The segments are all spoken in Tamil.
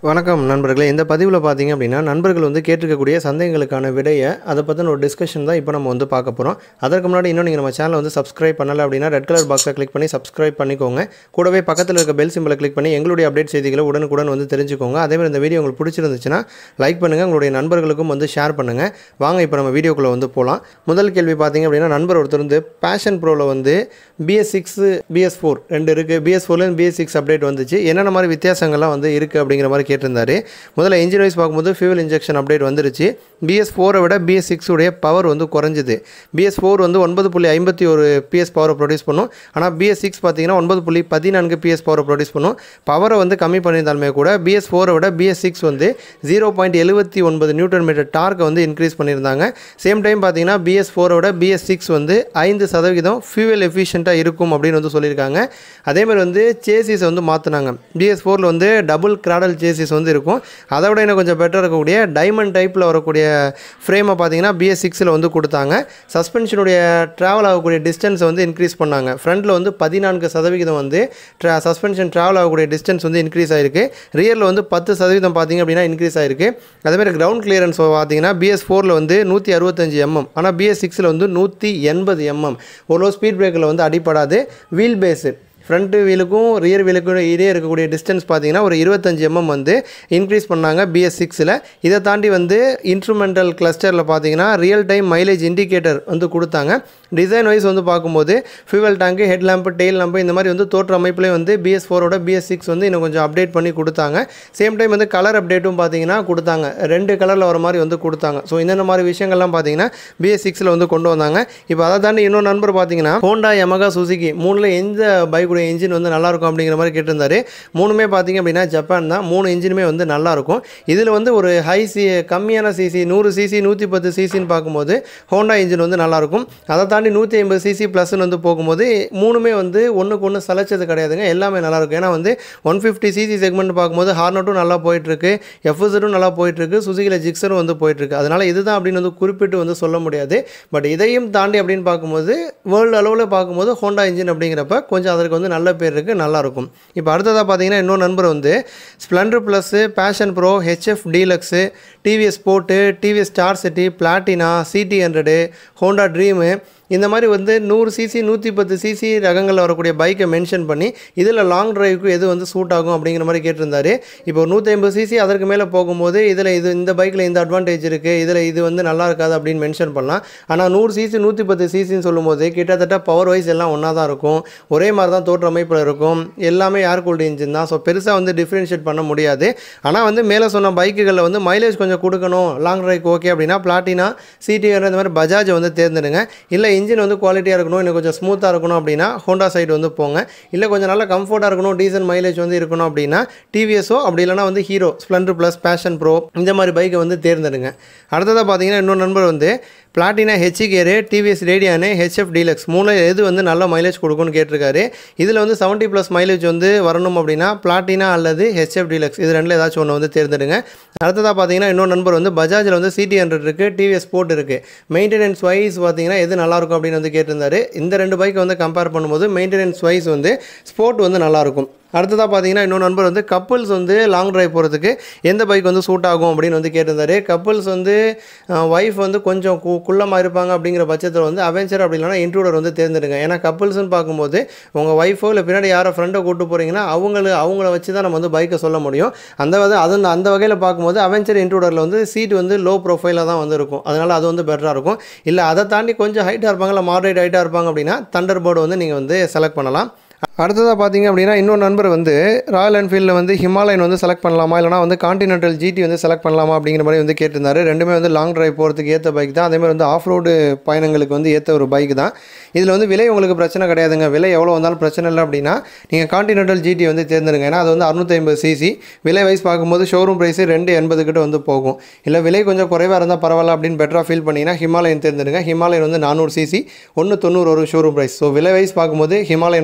வணக்கம் நண்பர்களே இந்த பதிவில் பார்த்தீங்க அப்படின்னா நண்பர்கள் வந்து கேட்டிருக்கக்கூடிய சந்தேகங்களுக்கான விடையை அதை பற்றின ஒரு டிஸ்கஷன் தான் இப்போ நம்ம வந்து பார்க்க போகிறோம் அதற்கு முன்னாடி இன்னும் நீங்கள் நம்ம சேனலை வந்து சப்ஸ்கிரைப் பண்ணலை அப்படின்னா ரெட் கலர் பாக்ஸை கிளிக் பண்ணி சப்ஸ்கிரைப் பண்ணிக்கோங்க கூடவே பக்கத்தில் இருக்க பெல் சிம்பிளை கிளிக் பண்ணி எங்களுடைய அப்டேட் செய்திகளை உடனுக்குடன் வந்து தெரிஞ்சுக்கோங்க அதேமாதிரி இந்த வீடியோ உங்களுக்கு பிடிச்சிருந்துச்சுன்னா லைக் பண்ணுங்கள் உங்களுடைய நண்பர்களுக்கும் வந்து ஷேர் பண்ணுங்கள் வாங்க இப்போ நம்ம வீடியோக்குள்ளே வந்து போகலாம் முதல் கேள்வி பார்த்தீங்க அப்படின்னா நண்பர் ஒருத்தர் வந்து பேஷன் ப்ரோவில் வந்து பிஎஸ் சிக்ஸ் பிஎஸ் ஃபோர் ரெண்டு இருக்குது பிஎஸ் ஃபோர்லேருந்து பிஎஸ் சிக்ஸ் அப்டேட் வந்துச்சு என்னென்ன மாதிரி வித்தியாசங்கள்லாம் வந்து இருக்குது அப்படிங்கிற மாதிரி கேட்டிருந்தாரு முதல்ல இன்ஜின் வைஸ் பார்க்கும்போது ஃபியூல் இன்ஜெக்ஷன் அப்டேட் வந்துருச்சு பிஎஸ் ஃபோரை விட பிஎஸ் சிக்ஸ் உடைய பவர் வந்து குறைஞ்சிது பிஎஸ் ஃபோர் வந்து ஒன்பது புள்ளி ஐம்பத்தி ஒரு பிஎஸ் பவரை ப்ரொடியூஸ் பண்ணும் ஆனால் பிஎஸ் சிக்ஸ் பார்த்தீங்கன்னா ஒன்பது புள்ளி பதினான்கு பிஎஸ் பவரை ப்ரொடியூஸ் பண்ணும் பவரை வந்து கம்மி பண்ணியிருந்தாலுமே கூட பிஎஸ் ஃபோரை விட பிஎஸ் சிக்ஸ் வந்து ஜீரோ பாயிண்ட் எழுபத்தி ஒன்பது நியூட்டன் மீட்டர் டார்க்கை வந்து இன்க்ரீஸ் பண்ணியிருந்தாங்க சேம் டைம் பார்த்தீங்கன்னா பிஎஸ் ஃபோரை விட பிஎஸ் சிக்ஸ் வந்து ஐந்து சதவீதம் ஃபியூவல் எஃபிஷியண்ட்டாக இருக்கும் அப்படின்னு வந்து சொல்லியிருக்காங்க அதேமாதிரி வந்து சேசிஸ் வந்து மாற்றினாங்க பிஎஸ் ஃபோரில் வந்து டபுள் கிராடல் சேசிஸ் வந்து இருக்கும் அதை விட இன்னும் கொஞ்சம் பெட்டராக இருக்கக்கூடிய டைமண்ட் டைப்பில் வரக்கூடிய ஃப்ரேமை பார்த்தீங்கன்னா பிஎஸ் சிக்ஸில் வந்து கொடுத்தாங்க சஸ்பென்ஷனுடைய ட்ராவல் ஆகக்கூடிய டிஸ்டன்ஸை வந்து இன்க்ரீஸ் பண்ணாங்க ஃப்ரண்ட்டில் வந்து பதினான்கு சதவிகிதம் வந்து ட்ரா சஸ்பென்ஷன் ட்ராவல் ஆகக்கூடிய டிஸ்டன்ஸ் வந்து இன்க்ரீஸ் ஆயிருக்கு ரியரில் வந்து பத்து சதவீதம் பார்த்தீங்க அப்படின்னா இன்க்ரீஸ் ஆயிருக்கு அதேமாதிரி கிரவுண்ட் கிளியரன்ஸ் பார்த்தீங்கன்னா பிஎஸ் ஃபோரில் வந்து நூற்றி அறுபத்தஞ்சு எம்எம் ஆனால் பிஎஸ் சிக்ஸில் வந்து நூற்றி எண்பது எம்எம் ஒரு ஸ்பீட் பிரேக்கில் வந்து அடிப்படாது வீல் பேஸு ஃப்ரண்ட் வீலுக்கும் ரியர் வீலுக்கும் இடையே இருக்கக்கூடிய டிஸ்டன்ஸ் பார்த்தீங்கன்னா ஒரு இருபத்தஞ்சி எம்எம் வந்து இன்க்ரீஸ் பண்ணாங்க பிஎஸ் சிக்ஸில் இதை தாண்டி வந்து இன்ஸ்ட்ருமெண்டல் கிளஸ்டரில் பார்த்தீங்கன்னா ரியல் டைம் மைலேஜ் இண்டிகேட்டர் வந்து கொடுத்தாங்க டிசைன் வைஸ் வந்து பார்க்கும்போது fuel tank head lamp tail lamp இந்த மாதிரி வந்து தோற்ற அமைப்புலேயே வந்து பிஎஸ் ஃபோரோட பிஎஸ் சிக்ஸ் வந்து இன்னும் கொஞ்சம் அப்டேட் பண்ணி கொடுத்தாங்க சேம் டைம் வந்து கலர் அப்டேட்டும் பார்த்தீங்கன்னா கொடுத்தாங்க ரெண்டு கலரில் வர மாதிரி வந்து கொடுத்தாங்க ஸோ இந்த மாதிரி விஷயங்கள்லாம் பார்த்தீங்கன்னா பிஎஸ் சிக்ஸில் வந்து கொண்டு வந்தாங்க இப்போ அதை தாண்டி இன்னொரு நண்பர் பார்த்தீங்கன்னா ஹோண்டா யமகா சுசுகி மூணில் எந்த பைக்குடைய இன்ஜின் வந்து நல்லாயிருக்கும் அப்படிங்கிற மாதிரி கேட்டிருந்தாரு மூணுமே பார்த்தீங்க அப்படின்னா ஜப்பான் தான் மூணு இன்ஜினுமே வந்து நல்லாயிருக்கும் இதில் வந்து ஒரு ஹை சி கம்மியான சிசி நூறு சிசி நூற்றி பத்து சிசின்னு பார்க்கும்போது ஹோண்டா இன்ஜின் வந்து நல்லாயிருக்கும் அதை தாண்டி நூற்றி ஐம்பது சிசி ப்ளஸ்ன்னு வந்து போகும்போது மூணுமே வந்து ஒன்றுக்கு ஒன்று சலைச்சது கிடையாதுங்க எல்லாமே நல்லாயிருக்கும் ஏன்னா வந்து ஒன் ஃபிஃப்டி சிசி செக்மெண்ட் பார்க்கும்போது ஹார்னட்டும் நல்லா போயிட்டுருக்கு எஃப்எஸரும் நல்லா போயிட்டுருக்கு சுசுகியில் ஜிக்ஸரும் வந்து போயிட்டுருக்கு அதனால் இதுதான் அப்படின்னு வந்து குறிப்பிட்டு வந்து சொல்ல முடியாது பட் இதையும் தாண்டி அப்படின்னு பார்க்கும்போது வேர்ல்டு அளவில் பார்க்கும்போது ஹோண்டா இன்ஜின் அப்படிங்கிறப்ப கொஞ்சம் அதற்கு வந்து நல்ல பேர் இருக்குது நல்லாயிருக்கும் இப்போ அடுத்ததாக பார்த்தீங்கன்னா இன்னொரு நண்பர் வந்து Splendor Plus Passion Pro HF Deluxe TVS Sport TVS Star City Platina CD hundred Honda Dream இந்த மாதிரி வந்து நூறு சிசி நூற்றி பத்து சிசி ரகங்களில் வரக்கூடிய பைக்கை மென்ஷன் பண்ணி இதில் லாங் டிரைவுக்கு எது வந்து சூட் ஆகும் அப்படிங்கிற மாதிரி கேட்டிருந்தாரு இப்போ நூற்றி ஐம்பது சிசி அதற்கு மேலே போகும்போது இதில் இது இந்த பைக்கில் இந்த அட்வான்டேஜ் இருக்குது இதில் இது வந்து நல்லா இருக்காது அப்படின்னு மென்ஷன் பண்ணலாம் ஆனால் நூறு சிசி நூற்றி பத்து சிசின்னு சொல்லும்போது கிட்டத்தட்ட பவர் வைஸ் எல்லாம் ஒன்றா தான் இருக்கும் ஒரே மாதிரி தான் தோற்ற அமைப்பில் இருக்கும் எல்லாமே ஏர் கூல்டு இன்ஜின் தான் ஸோ பெருசாக வந்து டிஃப்ரென்ஷியேட் பண்ண முடியாது ஆனால் வந்து மேலே சொன்ன பைக்குகளில் வந்து மைலேஜ் கொஞ்சம் கொடுக்கணும் லாங் டிரைவ் ஓகே அப்படின்னா பிளாட்டினா சிடிஆர் இந்த மாதிரி பஜாஜை வந்து தேர்ந்தெடுங்க இல்லை இன்ஜின் வந்து குவாலிட்டியாக இருக்கணும் இன்னும் கொஞ்சம் ஸ்மூத்தாக இருக்கணும் அப்படின்னா ஹோண்டா சைடு வந்து போங்க இல்லை கொஞ்சம் நல்லா கம்ஃபர்ட்டாக இருக்கணும் டீசல் மைலேஜ் வந்து இருக்கணும் அப்படின்னா டிவிஎஸோ அப்படி இல்லைனா வந்து Hero Splendor plus Passion Pro இந்த மாதிரி பைக்கை வந்து தேர்ந்தெடுங்க அடுத்ததாக பார்த்தீங்கன்னா இன்னொரு நண்பர் வந்து பிளாட்டினா ஹெச்சி கேரு டிவிஎஸ் ரேடியானு ஹெச்எஃப் டீலக்ஸ் மூணு எது வந்து நல்ல மைலேஜ் கொடுக்கும்னு கேட்டிருக்காரு இதில் வந்து செவன்ட்டி ப்ளஸ் மைலேஜ் வந்து வரணும் அப்படின்னா பிளாட்டினா அல்லது ஹெச்எஃப் டீலக்ஸ் இது ரெண்டில் ஏதாச்சும் ஒன்று வந்து தேர்ந்தெடுங்க அடுத்ததாக பார்த்தீங்கன்னா இன்னொரு நண்பர் வந்து பஜாஜில் வந்து சிடி ஹண்ட்ரட் இருக்குது டிவிஎஸ் ஸ்போர்ட் இருக்குது மெயின்டெனன்ஸ் வைஸ் பார்த்தீங்கன்னா எது நல்லாயிருக்கும் அப்படின்னு வந்து கேட்டிருந்தாரு இந்த ரெண்டு பைக்கை வந்து கம்பேர் பண்ணும்போது மெயின்டெனன்ஸ் வைஸ் வந்து ஸ்போர்ட் வந்து நல்லாயிருக்கும் அடுத்ததாக பார்த்தீங்கன்னா இன்னொரு நண்பர் வந்து கப்புள்ஸ் வந்து லாங் டிரைவ் போகிறதுக்கு எந்த பைக் வந்து சூட் ஆகும் அப்படின்னு வந்து கேட்டிருந்தாரு கப்புள்ஸ் வந்து ஒய்ஃப் வந்து கொஞ்சம் கு குள்ளமாக இருப்பாங்க அப்படிங்கிற பட்சத்தில் வந்து அவெஞ்சர் அப்படி இல்லைனா இன்ட்ரூடர் வந்து தேர்ந்தெடுங்க ஏன்னா கப்புள்ஸ்னு பார்க்கும்போது உங்கள் ஒய்ஃபோ இல்லை பின்னாடி யாரோ ஃப்ரெண்டை கூட்டு போகிறீங்கன்னா அவங்கள அவங்கள வச்சு தான் நம்ம வந்து பைக்கை சொல்ல முடியும் அந்த வந்து அது அந்த வகையில் பார்க்கும்போது அவெஞ்சர் இன்ட்ரூடரில் வந்து சீட் வந்து லோ ப்ரொஃபைலாக தான் வந்து இருக்கும் அதனால் அது வந்து பெட்டராக இருக்கும் இல்லை அதை தாண்டி கொஞ்சம் ஹைட்டாக இருப்பாங்க இல்லை மாடரேட் ஹைட்டாக இருப்பாங்க அப்படின்னா தண்டர் போர்டு வந்து நீங்கள் வந்து செலக்ட் பண்ணலாம் அடுத்ததாக பார்த்தீங்க அப்படின்னா இன்னொரு நண்பர் வந்து ராயல் என்ஃபீல்டில் வந்து ஹிமாலயன் வந்து செலக்ட் பண்ணலாமா இல்லைனா வந்து கான்டினென்டல் ஜிடி வந்து செலக்ட் பண்ணலாமா அப்படிங்கிற மாதிரி வந்து கேட்டிருந்தாரு ரெண்டுமே வந்து லாங் டிரைவ் போகிறதுக்கு ஏற்ற பைக் தான் அதேமாதிரி வந்து ஆஃப் ரோடு பயணங்களுக்கு வந்து ஏற்ற ஒரு பைக் தான் இதில் வந்து விலை உங்களுக்கு பிரச்சனை கிடையாதுங்க விலை எவ்வளோ வந்தாலும் பிரச்சனை இல்லை அப்படின்னா நீங்கள் கான்டினென்டல் ஜிடி வந்து தேர்ந்தெடுங்க ஏன்னா அது வந்து அறுநூற்றி ஐம்பது சிசி விலை வைஸ் பார்க்கும்போது ஷோரூம் ப்ரைஸு ரெண்டு எண்பது கிட்ட வந்து போகும் இல்லை விலை கொஞ்சம் குறைவாக இருந்தால் பரவாயில்ல அப்படின்னு பெட்டராக ஃபீல் பண்ணிங்கன்னா ஹிமாலயன் தேர்ந்தெடுங்க ஹிமாலயன் வந்து நானூறு சிசி ஒன்று தொண்ணூறு ஒரு ஷோரூம் ப்ரைஸ் ஸோ விலை வைஸ் பார்க்கும்போது ஹிமாலயன் வந்து பெட்டர்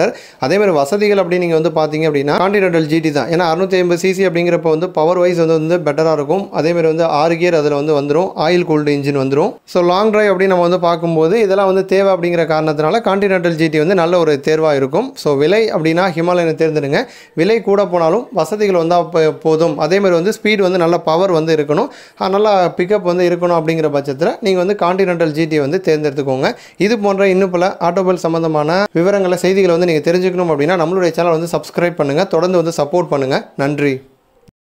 பெட்டர் அதேமாதிரி வசதிகள் அப்படி நீங்கள் வந்து பார்த்தீங்க அப்படின்னா கான்டினென்டல் ஜிடி தான் ஏன்னா அறுநூத்தி ஐம்பது சிசி அப்படிங்கிறப்ப வந்து பவர் வைஸ் வந்து வந்து பெட்டராக இருக்கும் அதேமாதிரி வந்து ஆறு கியர் அதில் வந்து வந்துடும் ஆயில் கூல்டு இன்ஜின் வந்துடும் ஸோ லாங் டிரைவ் அப்படி நம்ம வந்து பார்க்கும்போது இதெல்லாம் வந்து தேவை அப்படிங்கிற காரணத்தினால கான்டினென்டல் ஜிடி வந்து நல்ல ஒரு தேர்வாக இருக்கும் ஸோ விலை அப்படின்னா ஹிமாலயனை தேர்ந்தெடுங்க விலை கூட போனாலும் வசதிகள் வந்தால் போ- போதும் அதேமாதிரி வந்து ஸ்பீடு வந்து நல்ல பவர் வந்து இருக்கணும் அஹ் நல்லா பிக்கப் வந்து இருக்கணும் அப்படிங்கிற பட்சத்தில் நீங்கள் வந்து கான்டினென்டல் ஜிடி வந்து தேர்ந்தெடுத்துக்கோங்க இது போன்ற இன்னும் பல ஆட்டோமொபைல் சம்பந்தமான விவரங்களை செய்திகளை வந்து நீங்கள் தெரிஞ்சுக்கணும் அப்படின்னா நம்மளுடைய சேனல் வந்து சப்ஸ்கிரைப் பண்ணுங்கள் தொடர்ந்து வந்து சப்போர்ட் பண்ணுங்கள் நன்றி